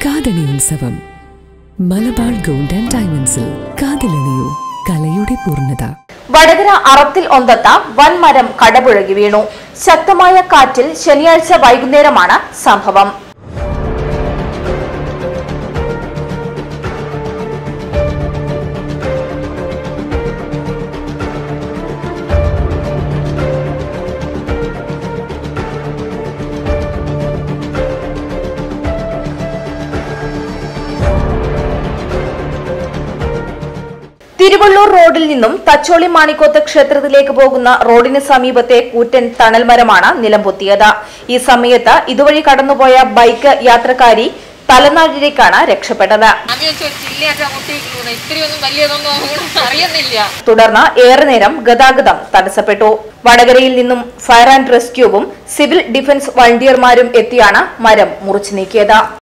കാതണി ഉത്സവം Malabar gold and ഡയമണ്ട്സിൽ കാതിലണിയൂ കലയുടെ പൂർണ്ണത വടകര അറത്തിൽ ഒന്തത്ത വൻ മരം കടപുഴകി വീണു ശക്തമായ കാറ്റിൽ ശനിയാഴ്ച വൈകുന്നേരമാണ് സംഭവം തിരുവള്ളൂർ റോഡിൽ നിന്നും തച്ചോളി മാണിക്കോത്ത് ക്ഷേത്രത്തിലേക്ക് പോകുന്ന റോഡിന് സമീപത്തെ കൂറ്റൻ തണൽമരമാണ് നിലംപൊത്തിയത് ഈ സമയത്ത് ഇതുവഴി കടന്നുപോയ ബൈക്ക് യാത്രക്കാരി തലനാടിലേക്കാണ് രക്ഷപ്പെട്ടത് ആദ്യം ഒരു ചില്ലയൊക്കെ മുട്ടിയിരിക്കുന്നു ഇത്രയൊന്നും വലിയതൊന്നും അങ്ങോട്ട് അറിയുന്നില്ല തുടർന്ന് ഏറെ നേരം ഗതാഗതം തടസ്സപ്പെട്ടു വടകരയിൽ നിന്നും ഫയർ ആൻഡ് റെസ്ക്യൂവും സിവിൽ ഡിഫൻസ് വളണ്ടിയർമാരും എത്തിയാണ് മരം മുറിച്ചു നീക്കിയത്